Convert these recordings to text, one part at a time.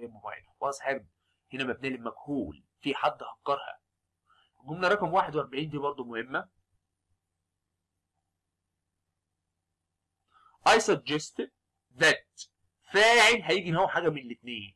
جايب موبايل was hacked هنا مبنيه للمجهول في حد هكرها الجمله رقم 41 دي برضو مهمه I suggest that فاعل هيجي ان هو حاجه من الاثنين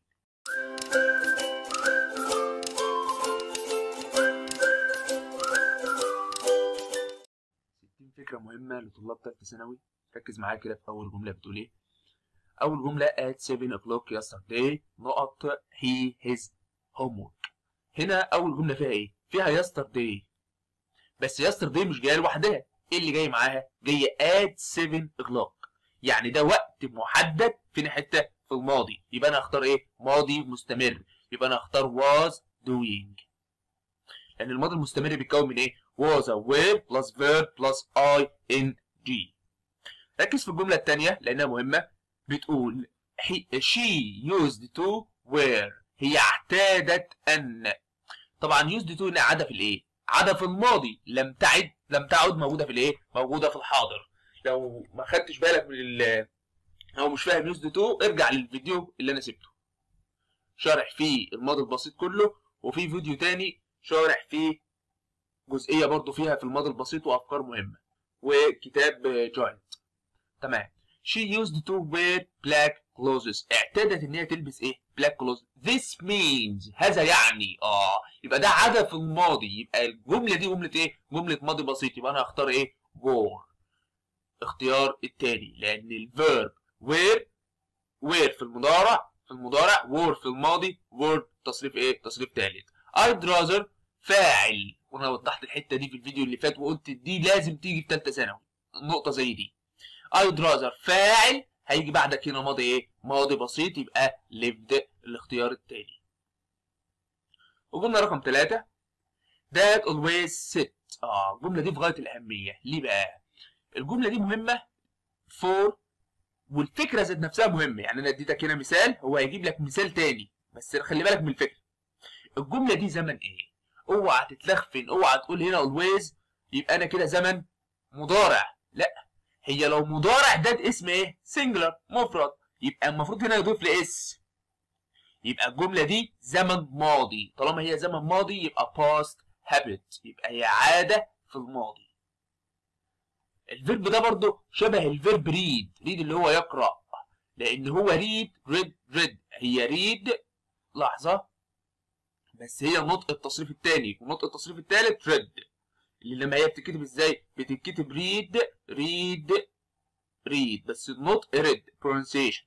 ستين فكره مهمه لطلاب ثالثه ثانوي ركز معايا كده في اول جمله بتقول ايه اول جمله at 7 o'clock yesterday نقط he his homework هنا اول جمله فيها ايه فيها yesterday بس yesterday مش جايه لوحدها ايه اللي جاي معاها جايه at 7 o'clock يعني ده وقت محدد فين حته في الماضي يبقى انا اختار ايه ماضي مستمر يبقى انا اختار was doing لان الماضي المستمر بيتكون من ايه was a verb plus verb plus ing ركز في الجمله الثانيه لانها مهمه بتقول he, she used to wear هي اعتادت ان طبعا used to هنا عاده في الايه عاده في الماضي لم تعد لم تعد موجوده في الايه موجوده في الحاضر لو ما خدتش بالك من ال او مش فاهم يوزد تو ارجع للفيديو اللي انا سبته شارح فيه الماضي البسيط كله وفي فيديو تاني شارح فيه جزئيه برضو فيها في الماضي البسيط وافكار مهمه وكتاب جوينت تمام she used to wear black clothes اعتادت ان هي تلبس ايه black clothes this means هذا يعني اه يبقى ده عاده في الماضي يبقى الجمله دي جمله ايه جمله ماضي بسيط يبقى انا هختار ايه wore اختيار التاني لان الفيرب وير وير في المضارع في المضارع وور في الماضي وورد تصريف ايه تصريف ثالث I'd rather فاعل وانا وضحت الحته دي في الفيديو اللي فات وقلت دي لازم تيجي في ثالثه ثانوي نقطه زي دي I'd rather فاعل هيجي بعدك هنا ماضي ايه ماضي بسيط يبقى lived الاختيار التاني وقلنا رقم ثلاثة that always sit اه الجمله دي في غايه الاهميه ليه بقى الجمله دي مهمه for والفكره ذات نفسها مهمه يعني انا اديتك هنا مثال هو هيجيب لك مثال تاني بس خلي بالك من الفكره الجمله دي زمن ايه اوعى تتلخفن اوعى تقول هنا always يبقى انا كده زمن مضارع لا هي لو مضارع ده اسم ايه سنجلر مفرد يبقى المفروض هنا يضيف لاس يبقى الجمله دي زمن ماضي طالما هي زمن ماضي يبقى past habit يبقى هي عاده في الماضي الفيرب ده برضه شبه الفيرب ريد ريد اللي هو يقرأ لأن هو ريد ريد ريد هي ريد لحظة بس هي نطق التصريف الثاني ونطق التصريف الثالث ريد اللي لما هي بتتكتب ازاي بتتكتب ريد ريد ريد بس النطق ريد pronunciation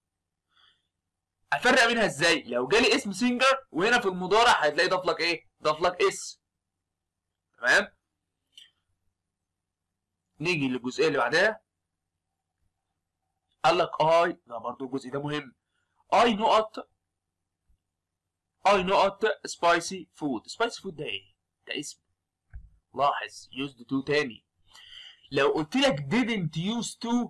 افرق منها ازاي لو جالي اسم سينجر وهنا في المضارع هتلاقي ضاف لك ايه ضاف لك اس تمام نيجي للجزئيه اللي بعدها قال لك اي ده برضو الجزء ده مهم اي نقط اي نقط سبايسي فود سبايسي فود ده ايه ده اسم لاحظ used to تاني لو قلت لك didn't use to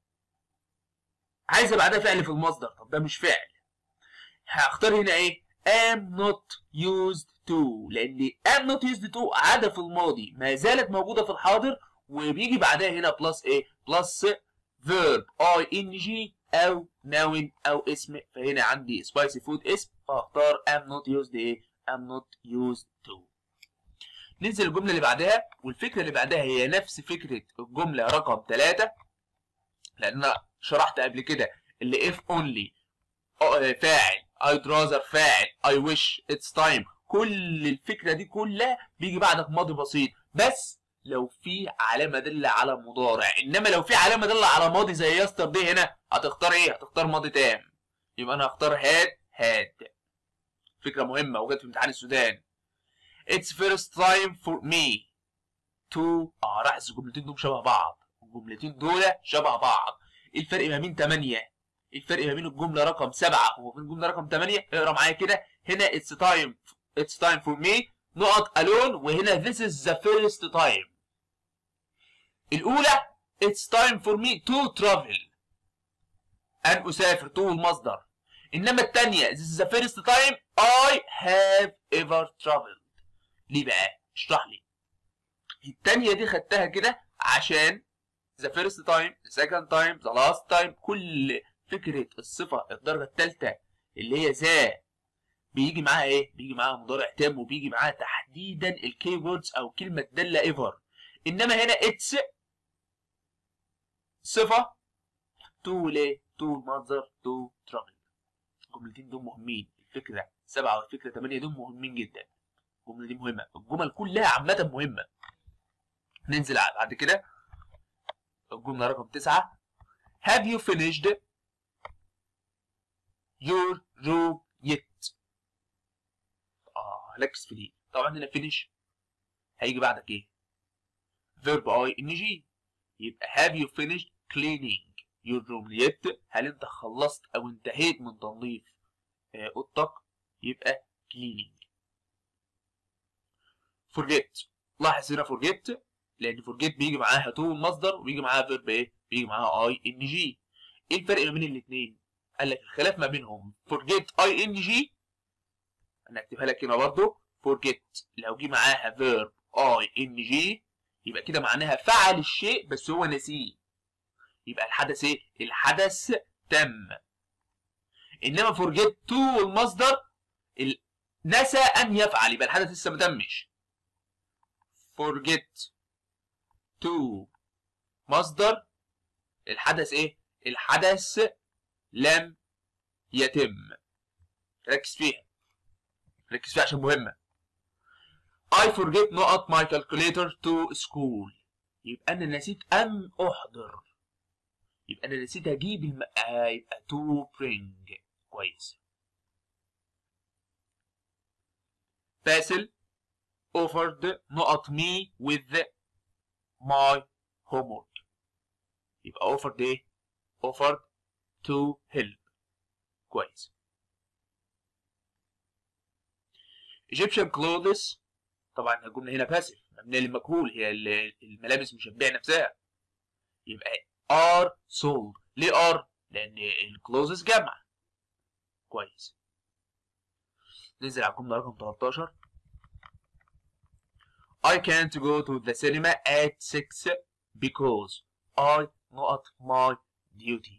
عايز بعدها فعل في المصدر طب ده مش فعل هختار هنا ايه am not used to لان am not used to عاده في الماضي ما زالت موجوده في الحاضر وبيجي بعدها هنا بلس ايه بلس verb ing او noun او اسم فهنا عندي spicy food اسم فاختار am not used ايه am not used to ننزل الجملة اللي بعدها والفكرة اللي بعدها هي نفس فكرة الجملة رقم 3 لأن أنا شرحت قبل كده اللي if only فاعل I'd rather فاعل I wish it's time كل الفكرة دي كلها بيجي بعدك ماضي بسيط بس لو في علامه داله على مضارع انما لو في علامه داله على ماضي زي يستر دي هنا هتختار ايه هتختار ماضي تام يبقى انا هختار هاد هاد فكره مهمه وجت في امتحان السودان It's first time for me to اه لاحظ الجملتين دول شبه بعض الجملتين دول شبه بعض ايه الفرق ما بين 8 ايه الفرق ما بين الجمله رقم 7 وبين الجمله رقم 8 اقرا معايا كده هنا it's time it's time for me نقط alone وهنا this is the first time الأولى it's time for me to travel أن أسافر to المصدر إنما الثانية this is the first time I have ever traveled ليه بقى؟ اشرح لي الثانية دي خدتها كده عشان the first time the second time the last time كل فكرة الصفة الدرجة الثالثة اللي هي ذا بيجي معاها ايه بيجي معاها مضارع تام وبيجي معاها تحديدا الكي ووردز او كلمه داله ايفر انما هنا اتس صفه تو ليه تو المصدر تو ترافل الجملتين دول مهمين الفكره سبعه والفكره ثمانيه دول مهمين جدا الجمله دي مهمه الجمل كلها عامه مهمه ننزل بعد كده الجمله رقم تسعه Have you finished your room yet؟ اه ركز في دي طبعا هنا finish هيجي بعدك ايه؟ verb I ان جي يبقى have you finished cleaning your room yet؟ هل انت خلصت او انتهيت من تنظيف اوضتك؟ يبقى cleaning forget لاحظ هنا forget لان forget بيجي معاها to المصدر وبيجي معاها verb ايه؟ بيجي معاها اي ان جي ايه الفرق ما بين الاثنين قال لك الخلاف ما بينهم forget اي ان جي انا اكتبها لك هنا برضه forget لو جه معاها verb اي ان جي يبقى كده معناها فعل الشيء بس هو نسيه يبقى الحدث ايه الحدث تم انما forget to المصدر نسى ان يفعل يبقى الحدث لسه ما تمش forget to مصدر الحدث ايه الحدث لم يتم ركز فيها ركز فيها عشان مهمة I forget نقط my calculator to school يبقى أنا نسيت أن أحضر يبقى أنا نسيت أجيب الم... آه يبقى to bring كويس باسل offered نقط me with my homework يبقى offered ايه؟ offered to help كويس Egyptian clothes طبعا الجملة هنا باسف مبنية للمجهول هي الملابس مشبهة نفسها يبقى are sold ليه are؟ لأن الكلوزز جمع كويس ننزل على الجملة رقم 13 I can't go to the cinema at 6 because I نقط my duty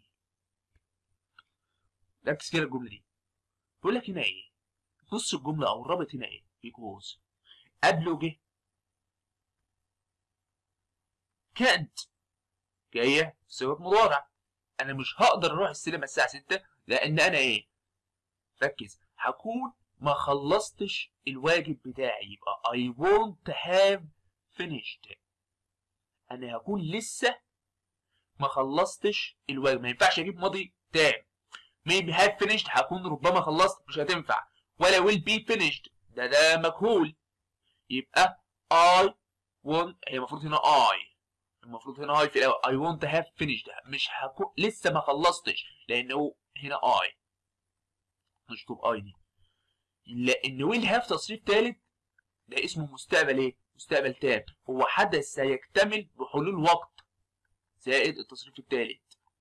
ركز كده الجملة دي بيقول لك هنا ايه نص الجملة أو الرابط هنا ايه because قبله جه can't جاية صيغة مضارع أنا مش هقدر أروح السينما الساعة 6 لأن أنا ايه ركز هكون ما خلصتش الواجب بتاعي يبقى I won't have finished أنا هكون لسه ما خلصتش الواجب ما ينفعش أجيب ماضي تام maybe have finished هكون ربما خلصت مش هتنفع ولا will be finished ده ده مجهول يبقى I want هي المفروض هنا I المفروض هنا I في الأول I want to have finished مش هكون لسه ما خلصتش لأنه هنا I نشطب I دي لان ويل هاف تصريف ثالث ده اسمه مستقبل ايه مستقبل تام هو حدث سيكتمل بحلول وقت زائد التصريف الثالث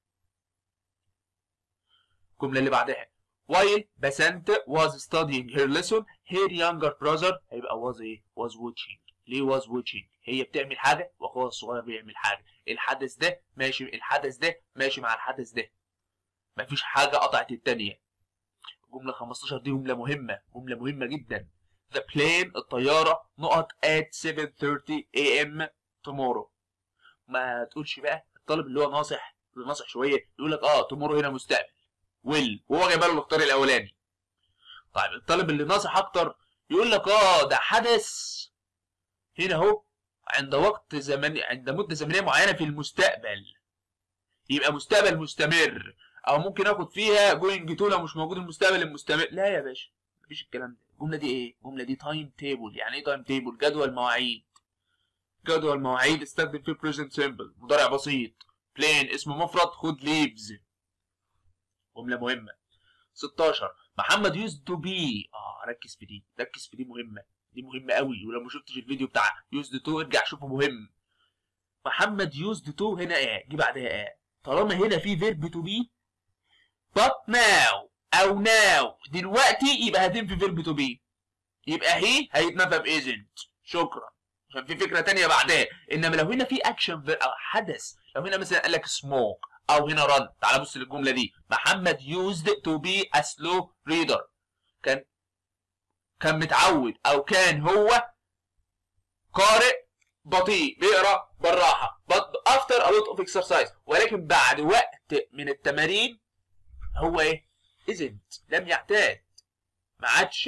الجمله اللي بعدها while بسنت was studying her lesson her younger brother هيبقى was ايه was watching ليه was watching هي بتعمل حاجه واخوها الصغير بيعمل حاجه الحدث ده ماشي الحدث ده ماشي مع الحدث ده مفيش حاجه قطعت التانيه جملة 15 دي جملة مهمة جملة مهمة جدا The plane الطيارة نقط at 7:30 am tomorrow ما تقولش بقى الطالب اللي هو ناصح اللي ناصح شوية يقول لك اه tomorrow هنا مستقبل will وهو جايبها له الاختيار الأولاني طيب الطالب اللي ناصح أكتر يقول لك اه ده حدث هنا اهو عند وقت زمني عند مدة زمنية معينة في المستقبل يبقى مستقبل مستمر او ممكن اخد فيها جوينج تو لو مش موجود المستقبل المستمر لا يا باشا مفيش الكلام ده الجمله دي ايه الجمله دي تايم تيبل يعني ايه تايم تيبل جدول مواعيد جدول مواعيد استخدم فيه بريزنت سيمبل مضارع بسيط بلين اسم مفرد خد ليفز جمله مهمه 16 محمد يوز تو بي اه ركز في دي ركز في دي مهمه دي مهمه قوي ولو ما شفتش الفيديو بتاع يوزد تو ارجع شوفه مهم محمد يوزد تو هنا ايه جه بعدها ايه طالما هنا في فيرب تو بي but now او now دلوقتي يبقى هتنفي فيرب تو بي يبقى هي هيتنفى بايجنت شكرا عشان في فكره تانية بعدها انما لو هنا في اكشن او حدث لو هنا مثلا قال لك سموك او هنا run تعال بص للجمله دي محمد used to be a slow reader كان كان متعود او كان هو قارئ بطيء بيقرا بالراحه but after a lot of exercise ولكن بعد وقت من التمارين هو ايه isn't لم يعتاد ما عادش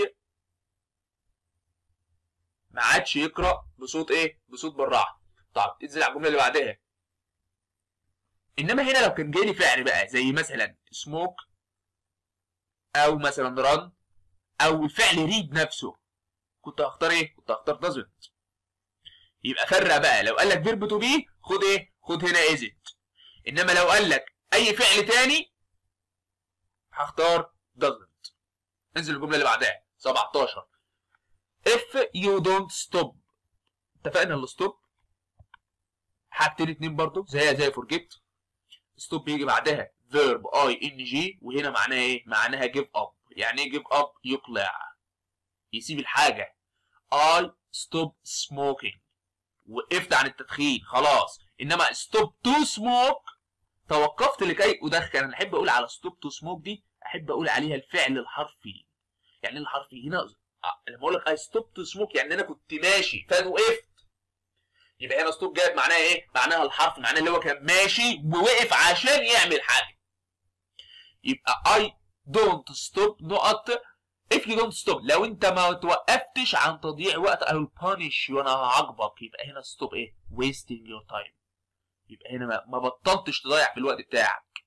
ما عادش يقرا بصوت ايه بصوت بالراحه طب انزل على الجمله اللي بعدها انما هنا لو كان جاي لي فعل بقى زي مثلا سموك او مثلا رن او الفعل ريد نفسه كنت هختار ايه كنت هختار doesn't يبقى فرق بقى لو قال لك فيرب تو بي خد ايه خد هنا isn't انما لو قال لك اي فعل تاني هختار doesn't انزل الجمله اللي بعدها 17 if you don't stop اتفقنا الستوب حاجتين اتنين برضو زيها زي forget ستوب بيجي بعدها verb i n g وهنا معناها ايه معناها give up يعني ايه give up يقلع يسيب الحاجه I stop smoking وقفت عن التدخين خلاص انما stop to smoke توقفت لكي ادخن انا احب اقول على stop to smoke دي احب اقول عليها الفعل الحرفي يعني الحرفي هنا لما اقول لك I stop to smoke يعني انا كنت ماشي فانا وقفت يبقى هنا ستوب جايب معناها ايه؟ معناها الحرف معناها اللي هو كان ماشي ووقف عشان يعمل حاجه. يبقى I don't stop نقط if you don't stop لو انت ما توقفتش عن تضييع وقت I will punish you وانا هعاقبك يبقى هنا stop ايه؟ wasting your time. يبقى هنا ما, ما بطلتش تضيع في الوقت بتاعك.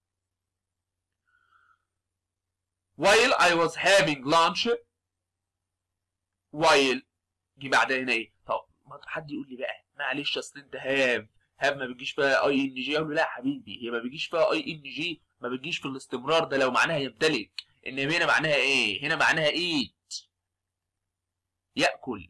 while I was having lunch while جه بعدها هنا ايه؟ طب ما حد يقول لي بقى معلش اصل انت هاف هاف ما بيجيش فيها اي ان جي اقول له لا يا حبيبي هي ما بيجيش فيها اي ان جي ما بتجيش في الاستمرار ده لو معناها يمتلك انما هنا معناها ايه؟ هنا معناها ايت ياكل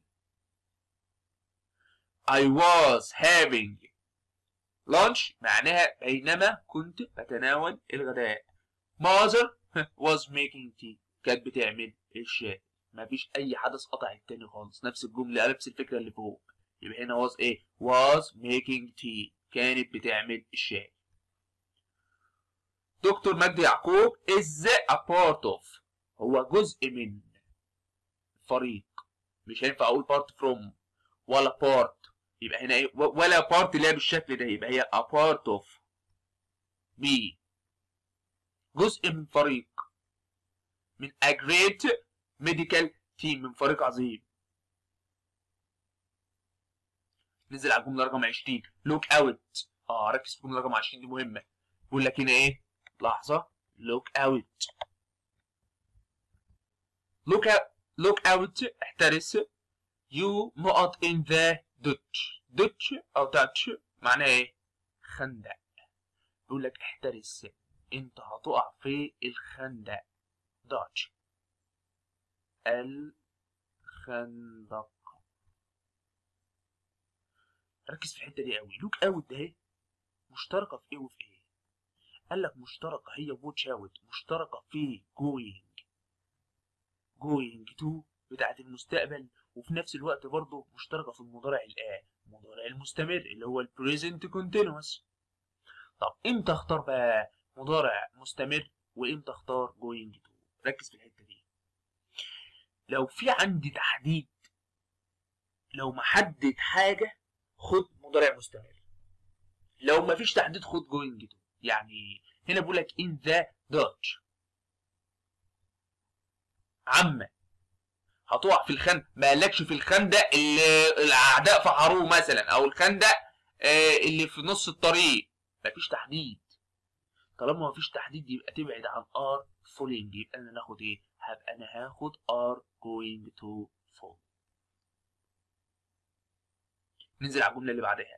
I was having lunch معناها بينما كنت بتناول الغداء mother was making tea كانت بتعمل الشاي مفيش اي حدث قطع التاني خالص نفس الجمله نفس الفكره اللي فوق يبقى هنا was ايه was making tea كانت بتعمل الشاي دكتور مجدي يعقوب is a part of هو جزء من فريق مش هينفع اقول part from ولا part يبقى هنا ايه ولا part اللي هي بالشكل ده يبقى هي a part of be جزء من فريق من a great medical team من فريق عظيم ننزل على الجمله رقم 20 لوك اوت اه ركز في الجمله رقم 20 دي مهمه بيقول لك هنا ايه لحظه لوك اوت لوك لوك اوت احترس يو نقط ان ذا دوتش دوتش او تاتش معناه ايه خندق بيقول لك احترس انت هتقع في الخندق دوتش الخندق ركز في الحته دي قوي لوك اوت ده مشتركه في ايه وفي ايه قال لك مشتركه هي واتش اوت مشتركه في جوينج جوينج تو بتاعت المستقبل وفي نفس الوقت برضه مشتركه في المضارع الان المضارع المستمر اللي هو البريزنت كونتينوس طب امتى اختار بقى مضارع مستمر وامتى اختار جوينج تو ركز في الحته دي لو في عندي تحديد لو محدد حاجه خد مضارع مستمر لو ما فيش تحديد خد جوينج تو يعني هنا بقول لك in the Dutch عامة هتقع في الخندق ما قالكش في الخندق اللي الاعداء فحروه مثلا او الخندق آه اللي في نص الطريق مفيش تحديد طالما مفيش تحديد يبقى تبعد عن ار فولينج يبقى انا ناخد ايه هبقى انا هاخد ار going to fall ننزل على الجمله اللي بعدها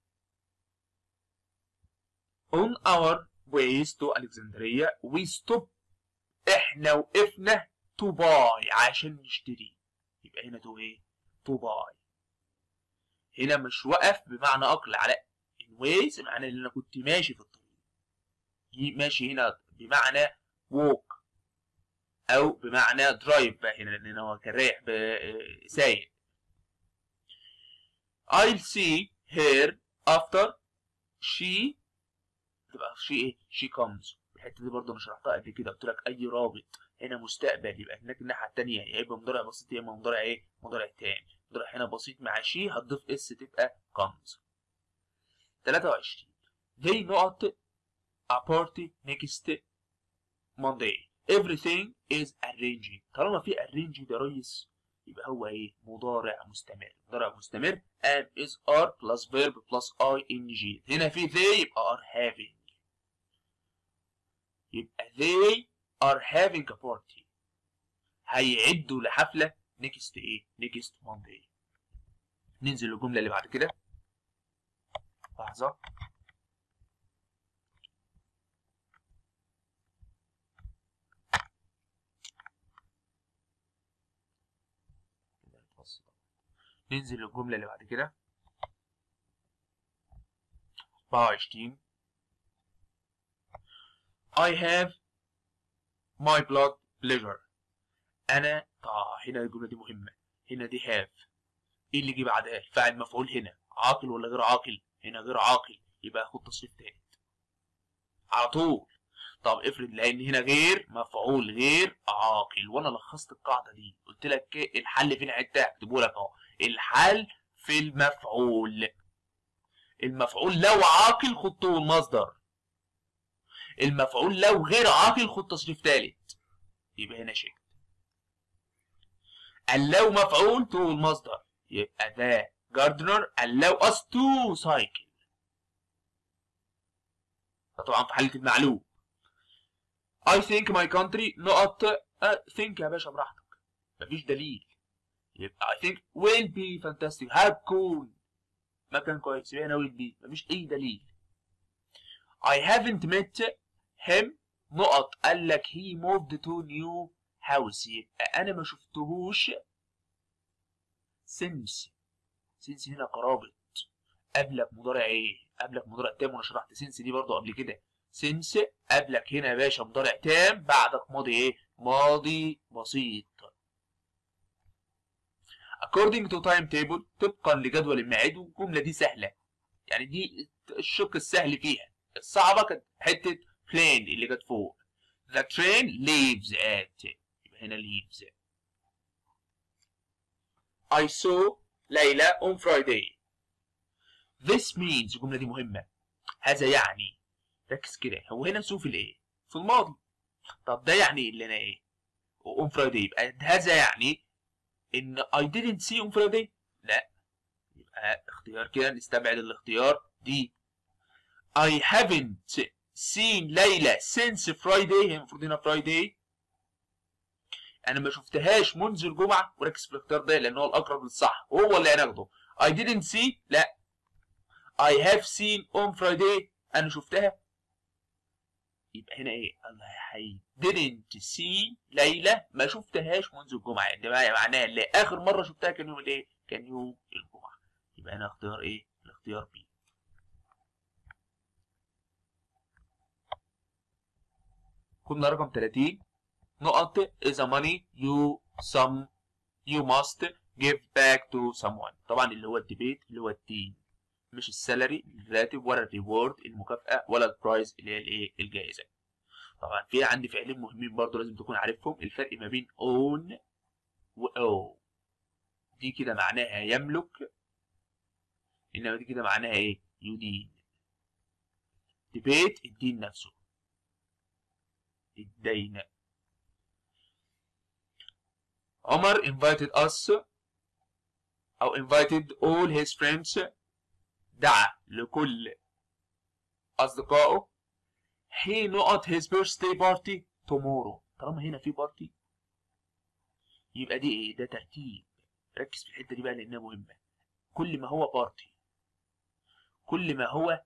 on our ways to Alexandria we stop احنا وقفنا to buy عشان نشتري يبقى هنا to ايه to buy هنا مش وقف بمعنى اقلع لا in ways معنى ان انا كنت ماشي في الطريق ماشي هنا بمعنى walk او بمعنى drive بقى هنا لان هو كان رايح سايق I'll see her after she تبقى شي ايه شي comes الحته دي برضه انا شرحتها قبل كده قلت لك اي رابط هنا مستقبل يبقى هناك الناحيه الثانيه يا اما مضارع بسيط يا اما مضارع ايه مضارع تام مضارع هنا بسيط مع شي هتضيف اس تبقى comes 23 they not a party next Monday everything is arranged طالما في arranged يا ريس يبقى هو ايه مضارع مستمر مضارع مستمر am is are plus verb plus ing هنا في they يبقى are having يبقى they are having a party هيعدوا لحفلة next ايه next Monday ننزل للجملة اللي بعد كده لحظة ننزل للجملة اللي بعد كده 24 I have my blood pleasure أنا طبعا هنا الجملة دي مهمة هنا دي have إيه اللي جه بعدها الفاعل مفعول هنا عاقل ولا غير عاقل هنا غير عاقل يبقى خد تصريف تالت على طول طب افرض لان هنا غير مفعول غير عاقل وانا لخصت القاعده دي قلت لك الحل فين حته اكتبه لك اهو الحل في المفعول المفعول لو عاقل خد طول مصدر المفعول لو غير عاقل خد تصريف ثالث يبقى هنا شكل لو مفعول طول مصدر يبقى ذا gardener allow us to cycle فطبعا في حالة المعلوم I think my country نقط uh, think يا باشا براحتك مفيش دليل يبقى I think will be fantastic هتكون مكان كويس يبقى هنا will be مفيش أي دليل I haven't met him نقط قال لك he moved to new house يبقى أنا ما شفتهوش since since هنا قرابة قبلك مضارع ايه؟ قبلك مضارع تام وانا شرحت since دي برضو قبل كده since قبلك هنا يا باشا مضارع تام بعدك ماضي ايه؟ ماضي بسيط according to timetable طبقا لجدول الميعاد والجملة دي سهلة يعني دي الشق السهل فيها الصعبة كانت حتة plane اللي جت فوق the train leaves at يبقى هنا leaves I saw ليلى on Friday this means الجملة دي مهمة هذا يعني ركز كده هو هنا سوف الايه في الماضي طب ده يعني اللي انا ايه on Friday يبقى هذا يعني ان I didn't see on Friday لا يبقى اختيار كده نستبعد الاختيار دي I haven't seen ليلى since Friday هي المفروض هنا Friday انا ما شفتهاش منذ الجمعه وركز في الاختيار ده لان هو الاقرب للصح وهو اللي هناخده I didn't see لا I have seen on Friday انا شفتها يبقى هنا ايه الله يا حي didn't see ليلى ما شفتهاش منذ الجمعه يعني معناها اللي اخر مره شفتها كان يوم الايه كان يوم الجمعه يبقى هنا اختيار ايه الاختيار بي كنا رقم 30 نقط is a money you some you must give back to someone طبعا اللي هو الديبيت اللي هو التين مش السالري الراتب ولا الريورد المكافأة ولا البرايز اللي هي الايه الجائزة طبعا في عندي فعلين مهمين برضو لازم تكون عارفهم الفرق ما بين own و owe دي كده معناها يملك انما دي كده معناها ايه يدين ديبيت الدين نفسه الدين عمر invited us أو invited all his friends دعا لكل أصدقائه he نقط his birthday party tomorrow طالما هنا في بارتي يبقى دي ايه ده ترتيب ركز في الحتة دي بقى لأنها مهمة كل ما هو بارتي كل ما هو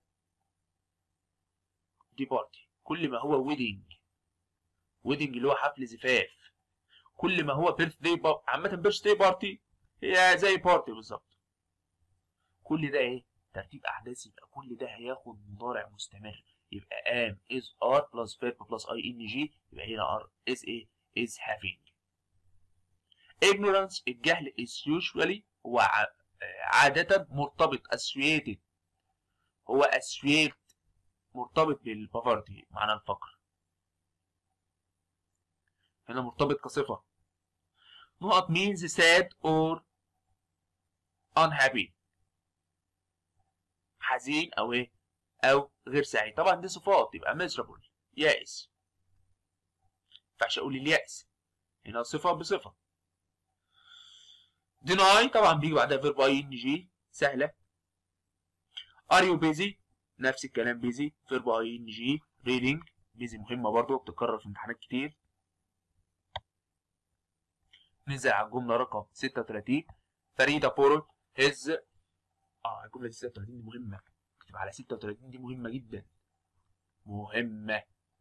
دي بارتي كل ما هو ويدنج ويدنج اللي هو حفل زفاف كل ما هو بيرث داي عامة بيرث داي بارتي هي زي بارتي بالظبط كل ده ايه ترتيب احداث يبقى كل ده هياخد مضارع مستمر يبقى am is are plus verb plus ing يبقى هنا are is ايه is having ignorance الجهل is usually هو عادة مرتبط associated هو associated مرتبط بالبافارتي معنى الفقر هنا مرتبط كصفة نقط means sad or unhappy حزين او ايه او غير سعيد طبعا دي صفات يبقى miserable يائس ينفعش اقول اليأس هنا صفة بصفة deny طبعا بيجي بعدها verb ing سهلة are you busy نفس الكلام busy verb ing reading busy مهمة برضو بتتكرر في امتحانات كتير ننزل على الجملة رقم 36 فريدة بورو هز اه الجملة دي 36 دي مهمة اكتب على 36 دي مهمة جدا مهمة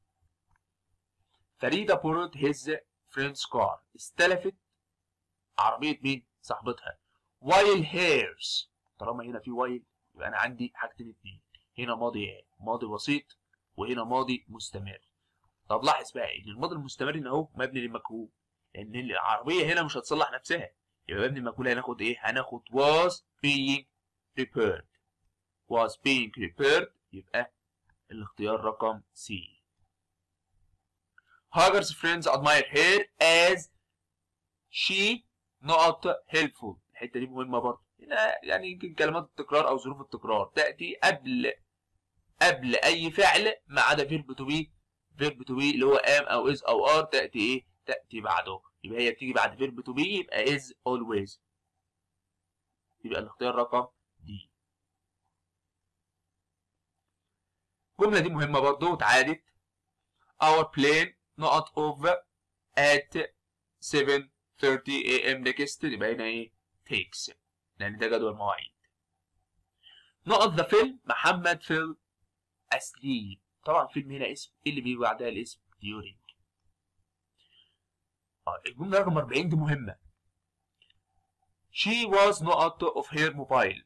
فريدة بورت هز فريندز كار استلفت عربية مين؟ صاحبتها وايل هيرز طالما هنا في وايل يبقى أنا عندي حاجتين اتنين هنا ماضي ايه؟ ماضي بسيط وهنا ماضي مستمر طب لاحظ بقى ان الماضي المستمر هنا اهو مبني للمجهول لان العربية هنا مش هتصلح نفسها يبقى مبني للمجهول هناخد ايه؟ هناخد was being repaired was being repaired يبقى الاختيار رقم C Hagar's friends admire her as she not helpful الحته دي مهمه برضه هنا يعني يمكن كلمات التكرار او ظروف التكرار تاتي قبل قبل اي فعل ما عدا فيرب تو بي فيرب تو بي اللي هو ام او از او ار تاتي ايه تاتي بعده يبقى هي بتيجي بعد فيرب تو بي يبقى از always يبقى الاختيار رقم دي الجمله دي مهمه برضه واتعادت our plane not over at 7:30 a.m. next يبقى هنا ايه takes لان ده جدول مواعيد نقط ذا فيلم محمد فيل اسليب طبعا فيلم هنا اسم ايه اللي بيجي بعدها الاسم during اه الجمله رقم 40 دي مهمه she was not of her mobile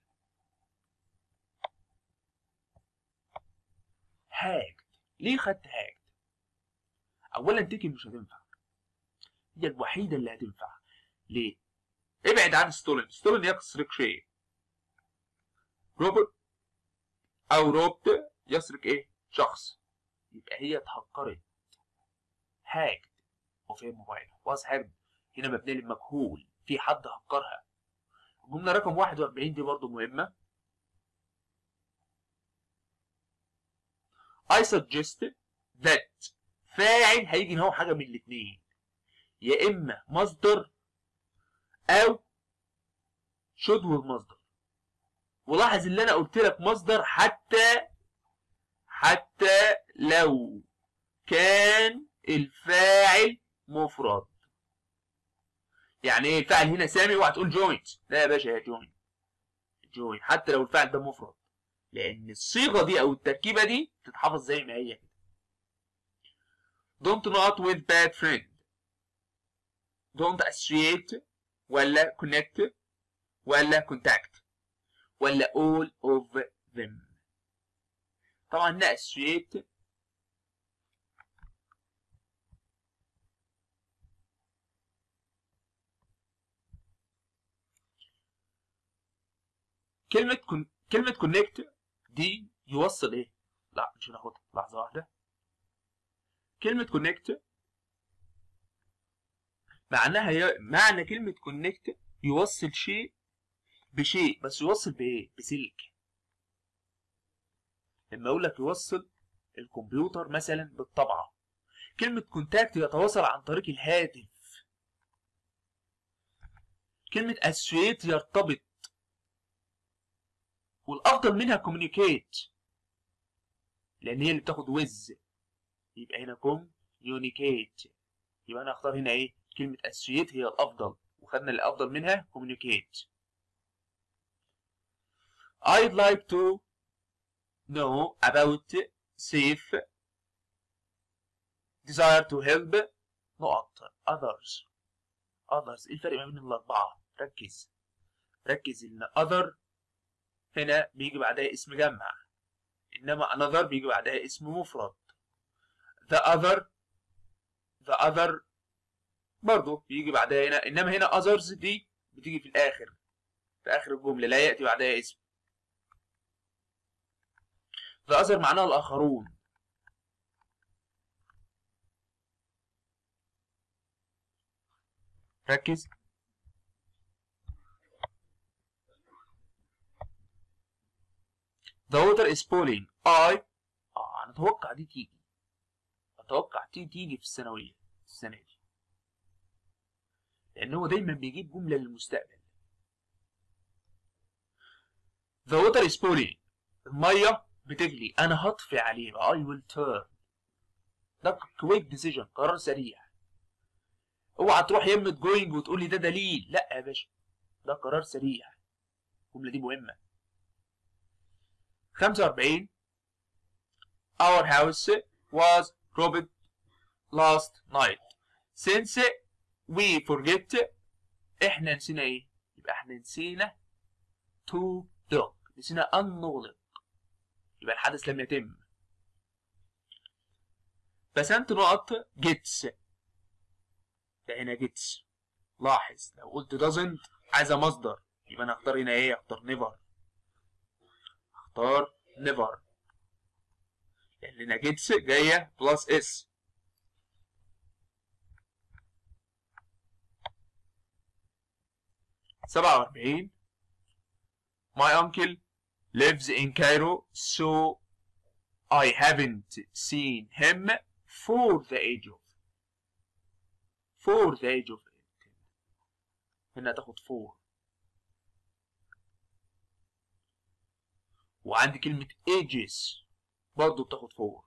hacked ليه خدت hacked اولا تيكن مش هتنفع هي الوحيده اللي هتنفع ليه ابعد عن ستولن ستولن يسرق شيء روبرت او روبت يسرق ايه شخص يبقى هي اتهكرت هاكد وفي موبايل واز هاكد هنا مبني للمجهول في حد هكرها الجمله رقم 41 دي برضو مهمه I suggest that فاعل هيجي ان هو حاجه من الاثنين يا اما مصدر او شدو المصدر ولاحظ اللي انا قلت لك مصدر حتى حتى لو كان الفاعل مفرد يعني ايه الفاعل هنا سامي وهتقول جوينت لا يا باشا يا جوين جوين حتى لو الفاعل ده مفرد لان الصيغه دي او التركيبه دي تتحفظ زي ما هي كده don't not with bad friend don't associate ولا connect ولا contact ولا all of them طبعا هنا associate كلمة كن... كلمة connect دي يوصل ايه؟ لا مش هناخدها لحظة واحدة كلمة كونكت معناها ي... معنى كلمة كونكت يوصل شيء بشيء بس يوصل بإيه؟ بسلك لما أقول لك يوصل الكمبيوتر مثلا بالطبعة كلمة كونتاكت يتواصل عن طريق الهاتف كلمة اسويت يرتبط والأفضل منها كوميونيكيت لأن هي اللي بتاخد وز يبقى هنا كوميونيكيت يبقى انا اختار هنا ايه كلمة associate هي الافضل وخدنا الافضل منها communicate I'd like to know about safe desire to help نقط others others ايه الفرق ما بين الاربعة ركز ركز ان other هنا بيجي بعدها اسم جمع انما another بيجي بعدها اسم مفرد the other the other برضه بيجي بعدها هنا انما هنا others دي بتيجي في الاخر في اخر الجمله لا ياتي بعدها اسم the other معناها الآخرون ركز The water is boiling I اه انا اتوقع دي تيجي اتوقع دي تيجي في الثانوية السنة دي لان هو دايما بيجيب جملة للمستقبل The water is boiling المية بتغلي انا هطفي عليه I will turn ده quick decision قرار سريع اوعى تروح يمة جوينج وتقول لي ده دليل لا يا باشا ده قرار سريع الجملة دي مهمة 45 Our house was robbed last night since we forget احنا نسينا ايه يبقى احنا نسينا to lock نسينا ان نغلق يبقى الحدث لم يتم بسنت نقط gets ده هنا gets لاحظ لو قلت doesn't عايزه مصدر يبقى انا اختار هنا ايه اختار never اختار never لان gets جايه بلس اس سبعة وأربعين My uncle lives in Cairo so I haven't seen him for the age of for the age of هنا تاخد for وعندي كلمة ages برضه بتاخد for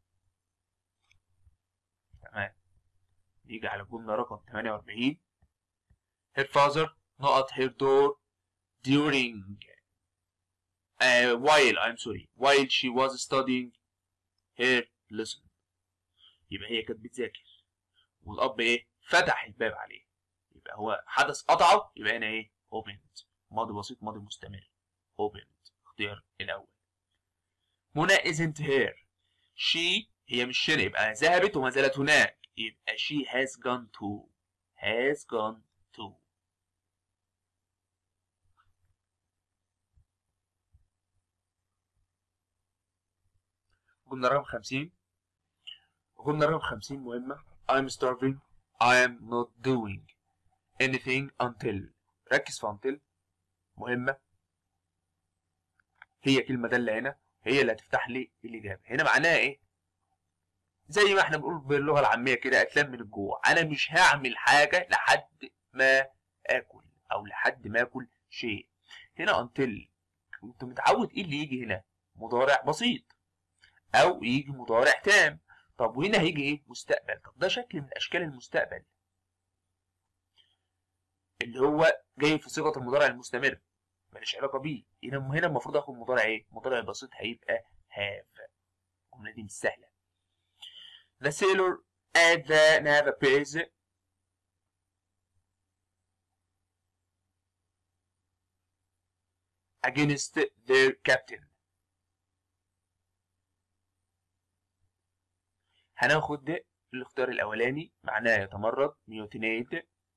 تمام نيجي على الجملة رقم 48 Her father نقط her door during uh, while I'm sorry while she was studying her lesson يبقى هي كانت بتذاكر والأب إيه فتح الباب عليه يبقى هو حدث قطعه يبقى هنا إيه opened ماضي بسيط ماضي مستمر opened اختيار الأول منى isn't here she هي مش هنا يبقى ذهبت وما زالت هناك يبقى she has gone to has gone to جملة رقم 50 جملة رقم 50 مهمة I'm starving I am not doing anything until ركز في until مهمة هي كلمة دالة هنا هي اللي هتفتح لي الإجابة هنا معناها إيه؟ زي ما احنا بنقول باللغة العامية كده أتلم من الجوع أنا مش هعمل حاجة لحد ما آكل أو لحد ما آكل شيء هنا until كنت متعود إيه اللي يجي هنا؟ مضارع بسيط او يجي مضارع تام طب وهنا هيجي ايه مستقبل طب ده شكل من اشكال المستقبل اللي هو جاي في صيغه المضارع المستمر ماليش علاقه بيه هنا هنا المفروض اخد مضارع ايه مضارع بسيط هيبقى هاف الجمله دي مش سهله The sailor at the Nava Piers against their captain هناخد الاختيار الاولاني معناه يتمرد ميوتينيت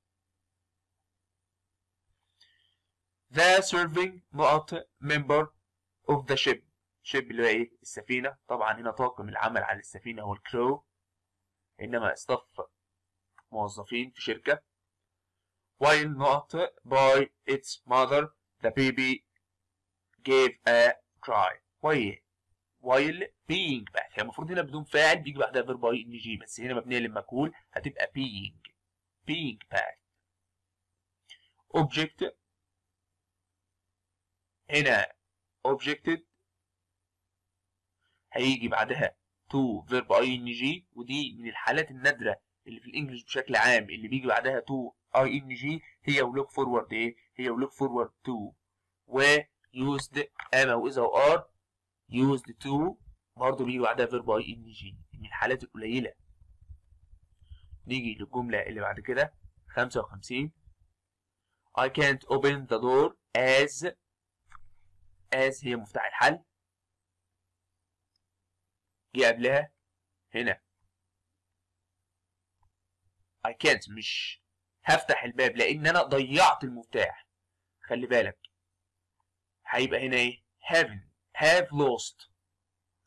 the serving نقط member of the ship ship اللي هو ايه السفينة طبعا هنا طاقم العمل على السفينة هو الكرو انما استف موظفين في شركة while نقط by its mother the baby gave a cry while while being بقى هي المفروض هنا بدون فاعل بيجي بعدها فيرب اي ان جي بس هنا مبنيه للمجهول هتبقى being being bad object هنا objected هيجي بعدها to verb اي ان جي ودي من الحالات النادره اللي في الانجليش بشكل عام اللي بيجي بعدها to اي ان جي هي و look forward ايه هي و look forward to و used اما واذا وار used to برضه بيجي بعدها فيرب اي ان جي من الحالات القليله نيجي للجمله اللي بعد كده 55 I can't open the door as as هي مفتاح الحل جه قبلها هنا I can't مش هفتح الباب لان انا ضيعت المفتاح خلي بالك هيبقى هنا ايه haven't have lost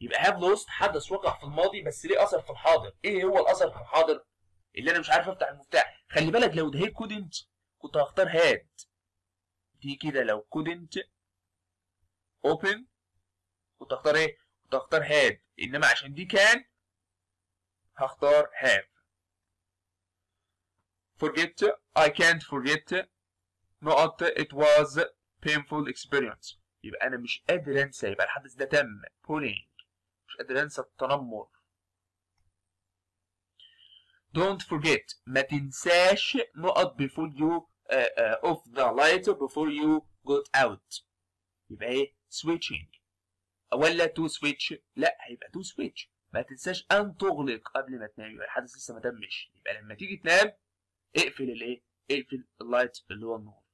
يبقى have lost حدث وقع في الماضي بس ليه اثر في الحاضر ايه هو الاثر في الحاضر اللي انا مش عارف افتح المفتاح خلي بالك لو ده هي couldn't كنت هختار had دي كده لو couldn't open كنت هختار ايه كنت هختار had انما عشان دي كان هختار have forget I can't forget نقط it was painful experience يبقى انا مش قادر انسى يبقى الحدث ده تم pulling مش قادر انسى التنمر don't forget ما تنساش نقط before you uh, uh, off the light before you got out يبقى ايه switching ولا to switch لا هيبقى to switch ما تنساش ان تغلق قبل ما تنام يبقى الحدث لسه ما تمش يبقى لما تيجي تنام اقفل الايه اقفل اللايت اللي هو النور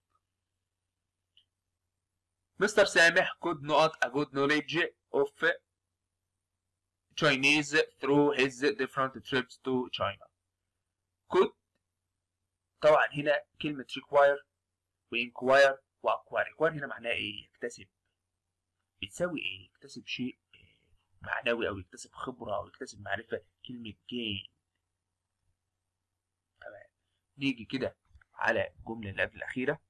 مستر سامح could not a good knowledge of Chinese through his different trips to China. could طبعا هنا كلمة require وinquire وacquire require هنا معناها ايه؟ يكتسب بتساوي ايه؟ يكتسب شيء معنوي او يكتسب خبرة او يكتسب معرفة كلمة gain تمام نيجي كده على الجملة اللي قبل الأخيرة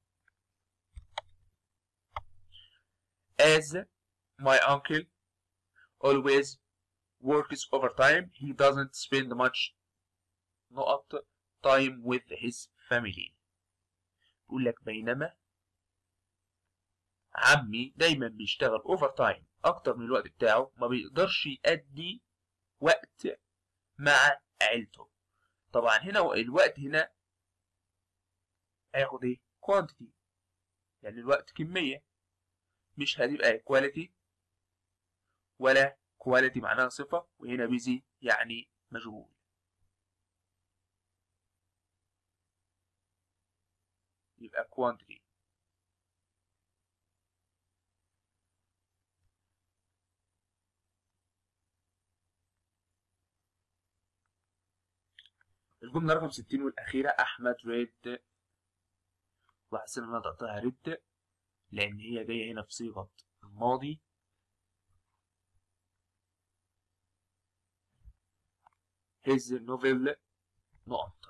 as my uncle always works overtime he doesn't spend much نقط time with his family بيقول لك بينما عمي دايما بيشتغل اوفر تايم اكتر من الوقت بتاعه ما بيقدرش يأدي وقت مع عيلته طبعا هنا الوقت هنا هياخد ايه quantity يعني الوقت كمية مش هتبقى quality ولا quality معناها صفة وهنا busy يعني مشغول يبقى quantity الجملة رقم 60 والأخيرة أحمد ريد وحسن إن أنا نطقتها ريد لأن هي جاية هنا في صيغة الماضي his novel نقط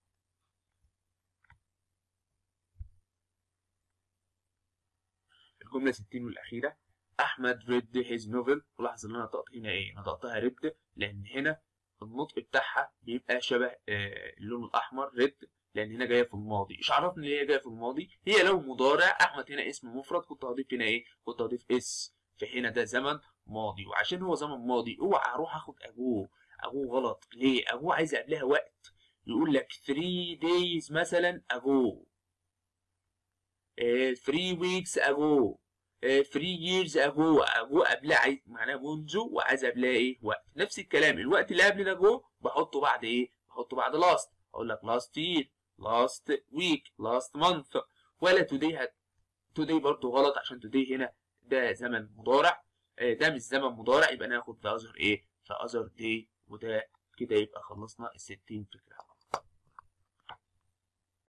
الجملة 60 والأخيرة أحمد ريد his novel ولاحظ إن أنا نطقت هنا إيه؟ نطقتها ريد لأن هنا النطق بتاعها بيبقى شبه آه اللون الأحمر ريد لأن هنا جاية في الماضي، إيش عرفني إن هي جاية في الماضي؟ هي لو مضارع أحمد هنا اسم مفرد كنت هضيف هنا إيه؟ كنت هضيف اس فهنا ده زمن ماضي وعشان هو زمن ماضي اوعى أروح آخد أجوه أجوه غلط ليه؟ أجوه عايز قبلها وقت يقول لك 3 days مثلا أجو 3 weeks أجو 3 years ago ago قبلها عايز معناها منذ وعايز قبلها ايه وقت نفس الكلام الوقت اللي قبل ده جو بحطه بعد ايه بحطه بعد last اقول لك last year last week last month ولا today هت today برضه غلط عشان today هنا ده زمن مضارع ده مش زمن مضارع يبقى ناخد في other ايه في other day وده كده يبقى خلصنا ال 60 فكره